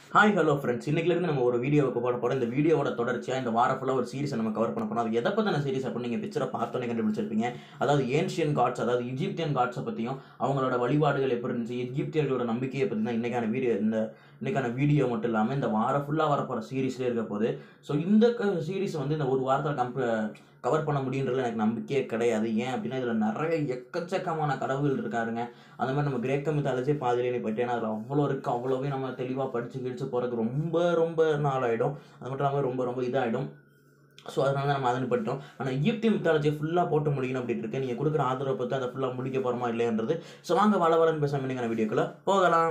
hi hello friends இன்னைக்குலேருந்து நம்ம ஒரு வீடியோவுக்கு போட போகிறோம் இந்த வீடியோவோட தொடர்ச்சியாக இந்த வாரம் ஃபுல்லாக ஒரு சீரிஸை நம்ம கவர் பண்ண போகிறோம் அது எதை பற்றின சீரிஸ் அப்படின்னு நீங்கள் பிக்சரை பார்த்தோன்னே கண்டுபிடிச்சிருப்பீங்க அதாவது ஏன்ஷியன் காட்ஸ் அதாவது இஜிப்தியன் காட்ஸை பற்றியும் அவங்களோட வழிபாடுகள் எப்படி இருந்துச்சு எகிப்தியர்களோட நம்பிக்கையை பற்றி தான் இன்றைக்கான வீடியோ இந்த இன்னைக்கான வீடியோ மட்டும் இல்லாமல் இந்த வாரம் ஃபுல்லாக வரப்போகிற சீரிஸ்லேயே இருக்க போகுது ஸோ இந்த சீரிஸ் வந்து இந்த ஒரு வாரத்தில் கம்ப கவர் பண்ண முடியுன்றதுல எனக்கு நம்பிக்கையே கிடையாது ஏன் அப்படின்னா இதில் நிறைய எக்கச்சக்கமான கடவுள் இருக்காருங்க அந்த மாதிரி நம்ம கிரேக்க மித்தாலஜி பாதிலேயே போயிட்டு ஏன்னா அதில் அவ்வளோ இருக்குது அவ்வளோவே நம்ம தெளிவாக படித்து கிடிச்சு போகிறதுக்கு ரொம்ப ரொம்ப நாள் ஆகிடும் அது மட்டும் இல்லாமல் ரொம்ப ரொம்ப இதாகிடும் ஸோ அதனால தான் நம்ம அதன் பண்ணிட்டோம் ஆனால் ஈப்தி மித்தாலஜி ஃபுல்லாக போட்டு முடிக்கணும் அப்படின்ட்டு இருக்கு நீங்கள் கொடுக்குற ஆதரவை பார்த்து அதை ஃபுல்லாக முடிக்க போகிறோமா இல்லைன்றது ஸோ வாங்க வள வளன்னு பேசாமல் நீங்கள் வீடியோக்குள்ளே போகலாம்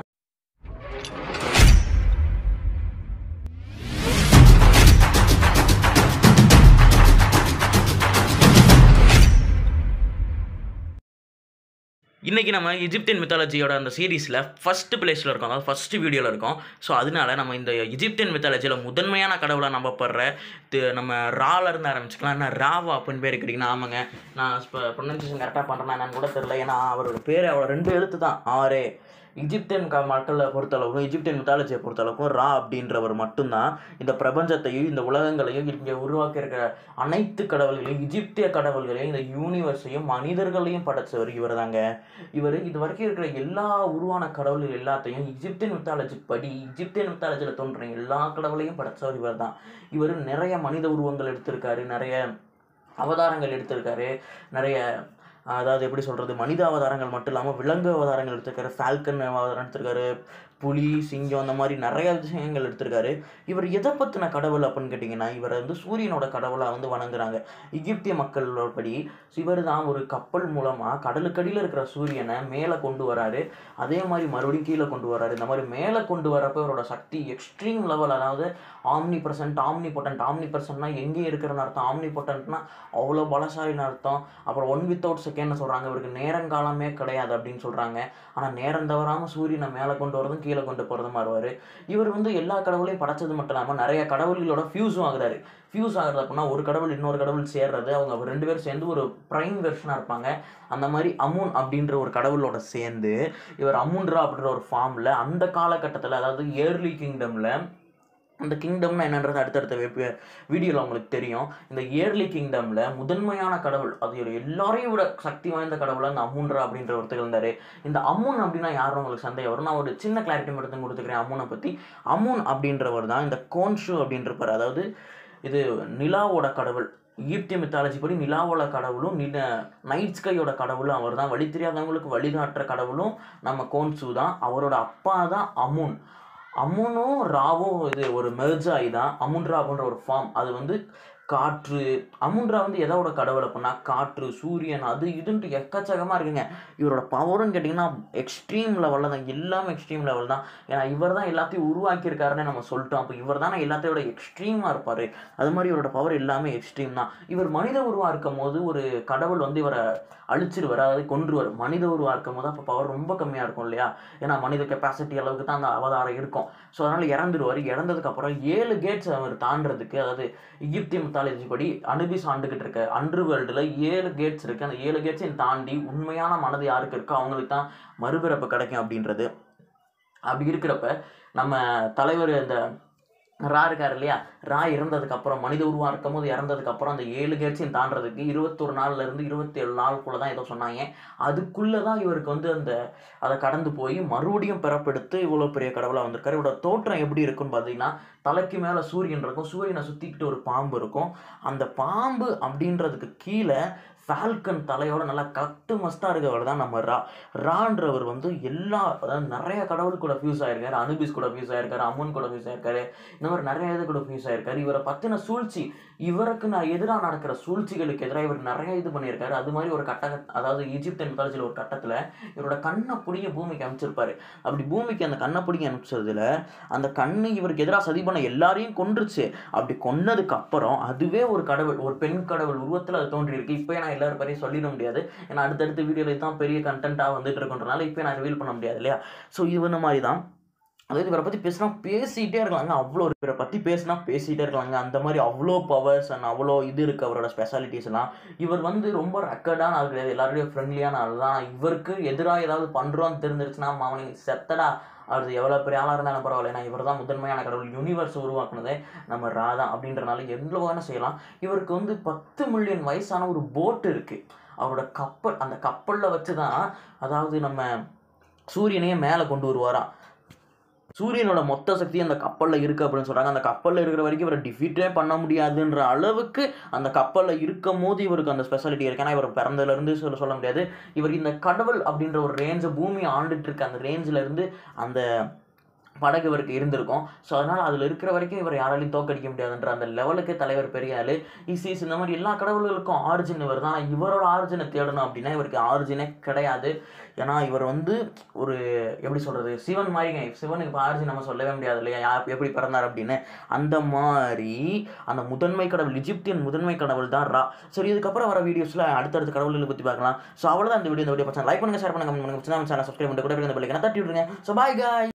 இன்றைக்கி நம்ம எஜிப்தியன் மித்தாலஜியோட அந்த சீரீஸில் ஃபஸ்ட் பிளேஸில் இருக்கோம் அதாவது ஃபஸ்ட் வீடியோவில் இருக்கோம் ஸோ அதனால நம்ம இந்த எஜிப்தியன் மித்தாலஜியில் முதன்மையான கடவுளை நம்பப்படுற தி- நம்ம ரால இருந்து ஆரம்பிச்சுக்கலாம் என்ன ராவா அப்படின்னு பேர் கேட்டிங்கன்னா ஆமாங்க நான் இப்போ ப்ரொனன்சியேஷன் கரெக்டாக பண்ணுறேன்னா என்னன்னு கூட தெரில ஏன்னா அவரோட பேர் அவரோட ரெண்டு எழுத்து தான் ஆரே எஜிப்தியன் க மக்களை பொறுத்தளவுக்கும் எஜிப்தியன் மித்தாலஜியை பொறுத்தளவுக்கும் ரா அப்படின்றவர் மட்டும்தான் இந்த பிரபஞ்சத்தையும் இந்த உலகங்களையும் இங்கே உருவாக்கி இருக்கிற அனைத்து கடவுள்களையும் எஜிப்திய கடவுள்களையும் இந்த யூனிவர்ஸையும் மனிதர்களையும் படைச்சவர் இவர் தாங்க இவர் இது வரைக்கும் இருக்கிற எல்லா உருவான கடவுள்கள் எல்லாத்தையும் எஜிப்தியன் மித்தாலஜி படி எஜிப்தியன் மித்தாலஜியில் தோன்ற எல்லா கடவுளையும் படைச்சவர் இவர் தான் இவர் நிறைய மனித உருவங்கள் எடுத்திருக்காரு நிறைய அவதாரங்கள் எடுத்திருக்காரு நிறைய அதாவது எப்படி சொல்கிறது மனித அவதாரங்கள் மட்டும் இல்லாமல் விலங்கு அவதாரங்கள் எடுத்திருக்காரு ஃபால்கன் அவதாரம் எடுத்திருக்காரு புலி சிங்கம் அந்த மாதிரி நிறைய விஷயங்கள் எடுத்திருக்காரு இவர் எதை பற்றின கடவுள் அப்படின்னு கேட்டிங்கன்னா இவர் வந்து சூரியனோட கடவுளாக வந்து வணங்குறாங்க எகிப்திய மக்களோட படி இவர் தான் ஒரு கப்பல் மூலமாக கடலுக்கடியில் இருக்கிற சூரியனை மேலே கொண்டு வராரு அதே மாதிரி மறுபடியும் கீழே கொண்டு வராரு இந்த மாதிரி மேலே கொண்டு வரப்போ இவரோட சக்தி எக்ஸ்ட்ரீம் லெவல் அதாவது ஆம்னி பர்சன்ட் ஆம்னி பொட்டன்ட் ஆம்னி பர்சன்ட்னா எங்கே இருக்கிறன்னு அர்த்தம் ஆம்னி பொட்டன்ட்னா அவ்வளோ பலசாலின்னு அர்த்தம் அப்புறம் ஒன் வித்தவுட் செகண்ட்னு சொல்கிறாங்க இவருக்கு நேரங்காலமே கிடையாது அப்படின்னு சொல்கிறாங்க ஆனால் நேரம் தவறாமல் சூரியனை மேலே கொண்டு வரதும் கீழே கொண்டு போகிறதும் வருவார் இவர் வந்து எல்லா கடவுளையும் படைச்சது மட்டும் இல்லாமல் நிறைய கடவுள்களோட ஃபியூஸும் ஆகுறாரு ஃபியூஸ் ஆகுறது அப்படின்னா ஒரு கடவுள் இன்னொரு கடவுள் சேர்றது அவங்க ரெண்டு பேரும் சேர்ந்து ஒரு ப்ரைம் வெர்ஷனாக இருப்பாங்க அந்த மாதிரி அமுன் அப்படின்ற ஒரு கடவுளோட சேர்ந்து இவர் அமுன்ரா அப்படின்ற ஒரு ஃபார்மில் அந்த காலகட்டத்தில் அதாவது ஏர்லி கிங்டமில் அந்த கிங்டம்னா என்னன்றது அடுத்தடுத்த வீடியோவில் உங்களுக்கு தெரியும் இந்த இயர்லி கிங்டமில் முதன்மையான கடவுள் அது ஒரு எல்லாரையும் விட சக்தி வாய்ந்த கடவுளாக இந்த அமுன்ரா அப்படின்ற ஒருத்தர் இருந்தார் இந்த அமுன் அப்படின்னா யாரும் உங்களுக்கு சந்தேகம் வரும் நான் ஒரு சின்ன கிளாரிட்டி மட்டும் கொடுத்துக்கிறேன் அமுனை பற்றி அமுன் அப்படின்றவர் தான் இந்த கோன்ஷு அப்படின்றப்பார் அதாவது இது நிலாவோட கடவுள் ஈப்திய மித்தாலஜி படி நிலாவோட கடவுளும் நில நைட் ஸ்கையோட கடவுளும் அவர் தான் வழி தெரியாதவங்களுக்கு வழிகாட்டுற கடவுளும் நம்ம கோன்சு தான் அவரோட அப்பா தான் அமுன் அமுனும் ராவும் இது ஒரு மெர்ஜாய் தான் அமுன்ரா அப்படின்ற ஒரு ஃபார்ம் அது வந்து காற்று அமுன்ரா வந்து எதோட கடவுள் அப்படின்னா காற்று சூரியன் அது இதுன்ட்டு எக்கச்சக்கமாக இருக்குங்க இவரோட பவர்னு கேட்டிங்கன்னா எக்ஸ்ட்ரீம் லெவலில் தான் எல்லாமே எக்ஸ்ட்ரீம் லெவல் தான் ஏன்னா இவர் தான் எல்லாத்தையும் உருவாக்கியிருக்காருன்னு நம்ம சொல்லிட்டோம் அப்போ இவர் தான் எல்லாத்தையோட எக்ஸ்ட்ரீமாக இருப்பார் அது மாதிரி இவரோட பவர் எல்லாமே எக்ஸ்ட்ரீம் தான் இவர் மனித உருவாக இருக்கும் போது ஒரு கடவுள் வந்து இவரை அழிச்சிருவார் அதாவது கொன்றுவார் மனித உருவாக இருக்கும் போது அப்போ பவர் ரொம்ப கம்மியாக இருக்கும் இல்லையா ஏன்னா மனித கெப்பாசிட்டி அளவுக்கு தான் அந்த அவதாரம் இருக்கும் ஸோ அதனால் இறந்துருவார் இறந்ததுக்கப்புறம் ஏழு கேட்ஸ் அவர் தாண்டறதுக்கு அதாவது எகிப்திய மித்தாலஜி படி அனுபிஸ் ஆண்டுகிட்டு இருக்க அன்று வேர்ல்டில் ஏழு கேட்ஸ் இருக்குது அந்த ஏழு கேட்ஸையும் தாண்டி உண்மையான மனது யாருக்கு இருக்கோ அவங்களுக்கு தான் மறுபிறப்பு கிடைக்கும் அப்படின்றது அப்படி இருக்கிறப்ப நம்ம தலைவர் இந்த ரா இருக்கார் இல்லையா ரா இறந்ததுக்கு அப்புறம் மனித உருவம் இருக்கும் போது இறந்ததுக்கு அப்புறம் அந்த ஏழு கேட்ஸையும் தாண்டறதுக்கு இருபத்தொரு நாள்ல இருந்து இருபத்தேழு நாளுக்குள்ள தான் ஏதோ சொன்னாங்க அதுக்குள்ளே தான் இவருக்கு வந்து அந்த அதை கடந்து போய் மறுபடியும் பிறப்பெடுத்து இவ்வளோ பெரிய கடவுளாக வந்திருக்காரு இவரோட தோற்றம் எப்படி இருக்குன்னு பார்த்தீங்கன்னா தலைக்கு மேலே சூரியன் இருக்கும் சூரியனை சுற்றிக்கிட்டு ஒரு பாம்பு இருக்கும் அந்த பாம்பு அப்படின்றதுக்கு கீழே ஃபால்கன் தலையோட நல்லா கட்டு மஸ்டாக இருக்கவர் தான் நம்ம ரா ரான்றவர் வந்து எல்லா அதாவது நிறைய கடவுள் கூட ஃபியூஸ் ஆயிருக்காரு அனுபிஸ் கூட ஃபியூஸ் ஆயிருக்காரு அம்மன் கூட ஃபியூஸ் ஆயிருக்காரு இந்த மாதிரி நிறைய இது கூட ஃபியூஸ் ஆயிருக்காரு இவரை பற்றின சூழ்ச்சி இவருக்கு நான் எதிராக நடக்கிற சூழ்ச்சிகளுக்கு எதிராக இவர் நிறைய இது பண்ணியிருக்காரு அது மாதிரி ஒரு கட்ட அதாவது ஈஜிப்தியன் மித்தாலஜியில் ஒரு கட்டத்தில் இவரோட கண்ணை பிடிங்க பூமிக்கு அனுப்பிச்சிருப்பாரு அப்படி பூமிக்கு அந்த கண்ணை பிடிங்க அனுப்பிச்சதுல அந்த கண்ணு இவருக்கு எதிராக சதி பண்ண எல்லாரையும் கொன்றுச்சு அப்படி கொன்னதுக்கு அப்புறம் அதுவே ஒரு கடவுள் ஒரு பெண் கடவுள் உருவத்தில் அது தோன்றியிருக்கு இப்போ நான் எல்லாரும் பற்றியும் சொல்லிட முடியாது ஏன்னா அடுத்தடுத்த வீடியோவில் தான் பெரிய கண்டென்ட்டாக வந்துட்டு இருக்குன்றனால இப்போ நான் ரிவீல் பண்ண முடியாது இல்லையா ஸோ இவன மாதிரி தான் அதாவது இவரை பற்றி பேசினா பேசிகிட்டே இருக்கலாங்க அவ்வளோ இவரை பற்றி பேசினா பேசிகிட்டே இருக்கலாங்க அந்த மாதிரி அவ்வளோ பவர்ஸ் அண்ட் அவ்வளோ இது இருக்குது அவரோட ஸ்பெஷாலிட்டிஸ் எல்லாம் இவர் வந்து ரொம்ப ரெக்கர்டான ஆள் கிடையாது எல்லாருடைய ஃப்ரெண்ட்லியான ஆள் தான் இவருக்கு எதிராக ஏதாவது பண்ணுறோன்னு தெரிஞ்சிருச்சுன்னா அவனை செத்தடா அது எவ்வளோ பெரிய ஆளாக இருந்தாலும் பரவாயில்ல ஏன்னா இவர் தான் முதன்மையான கடவுள் யூனிவர்ஸ் உருவாக்குனதே நம்ம ரா தான் அப்படின்றனால எவ்வளோ வேணால் செய்யலாம் இவருக்கு வந்து பத்து மில்லியன் வயசான ஒரு போட் இருக்குது அவரோட கப்பல் அந்த கப்பலில் வச்சு தான் அதாவது நம்ம சூரியனையே மேலே கொண்டு வருவாராம் சூரியனோட மொத்த சக்தி அந்த கப்பலில் இருக்குது அப்படின்னு சொல்கிறாங்க அந்த கப்பலில் இருக்கிற வரைக்கும் இவரை டிஃபீட்டே பண்ண முடியாதுன்ற அளவுக்கு அந்த கப்பலில் இருக்கும் போது இவருக்கு அந்த ஸ்பெஷாலிட்டி இருக்கு ஏன்னா இவர் பிறந்ததுலேருந்து சொல்ல சொல்ல முடியாது இவர் இந்த கடவுள் அப்படின்ற ஒரு ரேஞ்சை பூமி ஆண்டுட்டு இருக்க அந்த ரேஞ்சில் இருந்து அந்த படகு இவருக்கு இருந்திருக்கும் ஸோ அதனால் அதில் இருக்கிற வரைக்கும் இவர் யாராலையும் தோக்கடிக்க முடியாதுன்ற அந்த லெவலுக்கு தலைவர் பெரிய ஆள் இசிஸ் இந்த மாதிரி எல்லா கடவுள்களுக்கும் ஆரிஜின் இவர் தான் ஆனா இவரோட ஆரிஜினை தேடணும் அப்படின்னா இவருக்கு ஆரிஜினே கிடையாது ஏன்னா இவர் வந்து ஒரு எப்படி சொல்கிறது சிவன் மாதிரிங்க சிவனுக்கு இப்போ ஆரிஜின் நம்ம சொல்லவே முடியாது இல்லையா யார் எப்படி பிறந்தார் அப்படின்னு அந்த மாதிரி அந்த முதன்மை கடவுள் இஜிப்தியன் முதன்மை கடவுள் தான் ரா சரி இதுக்கப்புறம் வர வீடியோஸில் அடுத்தடுத்த கடவுள்களை பற்றி பார்க்கலாம் ஸோ அவ்வளோதான் இந்த வீடியோ இந்த வீடியோ பச்சா லைக் பண்ணுங்க ஷேர் பண்ணுங்க கமெண்ட் பண்ணுங்க சேனல் சப்ஸ்கிரைப் பண்ணிட்டு கூட இருக்க இந்த பிள்ளைங்க தட்டி விட்டுருங்க ஸோ பாய் காய்